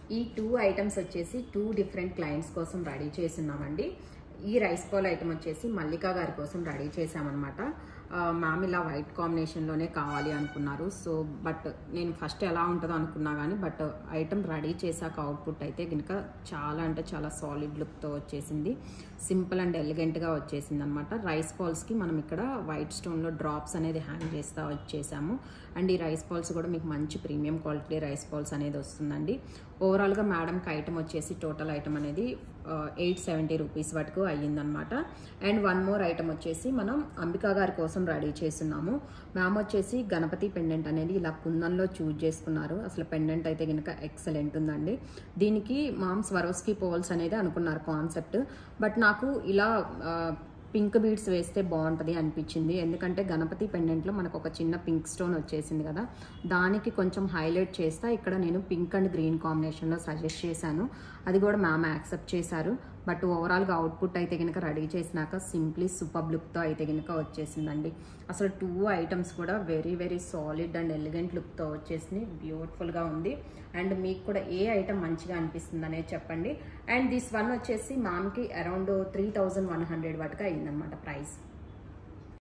ఈ two items వచ్చేసి two different clients కోసం రెడీ చేస్తున్నామండి ఈ రైస్ బాల్ ఐటమ్ వచ్చేసి మల్లికా గారి కోసం రెడీ చేసామన్నమాట మ్యామ్ ఇలా వైట్ కాంబినేషన్లోనే కావాలి అనుకున్నారు సో బట్ నేను ఫస్ట్ ఎలా ఉంటుందో అనుకున్నా కానీ బట్ ఐటమ్ రెడీ చేశాక అవుట్పుట్ అయితే కనుక చాలా అంటే చాలా సాలిడ్ లుక్తో వచ్చేసింది సింపుల్ అండ్ ఎలిగెంట్గా వచ్చేసింది అనమాట రైస్ బాల్స్కి మనం ఇక్కడ వైట్ స్టోన్లో డ్రాప్స్ అనేది హ్యాంగ్ చేస్తా వచ్చేసాము అండ్ ఈ రైస్ బాల్స్ కూడా మీకు మంచి ప్రీమియం క్వాలిటీ రైస్ బాల్స్ అనేది వస్తుందండి ఓవరాల్గా మేడంకి ఐటమ్ వచ్చేసి టోటల్ ఐటమ్ అనేది ఎయిట్ సెవెంటీ రూపీస్ వరకు అయ్యిందనమాట అండ్ వన్ మోర్ ఐటమ్ వచ్చేసి మనం అంబికా గారి కోసం రెడీ చేస్తున్నాము మ్యామ్ వచ్చేసి గణపతి పెండెంట్ అనేది ఇలా కుందంలో చూజ్ చేసుకున్నారు అసలు పెండెంట్ అయితే కనుక ఎక్సలెంట్ ఉందండి దీనికి మామ్ స్వరోస్కి పోల్స్ అనేది అనుకున్నారు కాన్సెప్ట్ బట్ నాకు ఇలా పింక్ బీడ్స్ వేస్తే బాగుంటుంది అనిపించింది ఎందుకంటే గణపతి పెండెంట్లో మనకు ఒక చిన్న పింక్ స్టోన్ వచ్చేసింది కదా దానికి కొంచెం హైలైట్ చేస్తా ఇక్కడ నేను పింక్ అండ్ గ్రీన్ కాంబినేషన్లో సజెస్ట్ చేశాను అది కూడా మ్యామ్ యాక్సెప్ట్ చేశారు బట్ ఓవరాల్గా అవుట్పుట్ అయితే కనుక రెడీ చేసినాక సింప్లీ సూపర్ లుక్తో అయితే కనుక వచ్చేసిందండి అసలు టూ ఐటమ్స్ కూడా very very solid and elegant లుక్తో వచ్చేసింది బ్యూటిఫుల్గా ఉంది అండ్ మీకు కూడా ఏ ఐటమ్ మంచిగా అనిపిస్తుంది అనేది చెప్పండి అండ్ దిస్ వన్ వచ్చేసి మామ్కి around three thousand one hundred వరకు అయిందనమాట ప్రైస్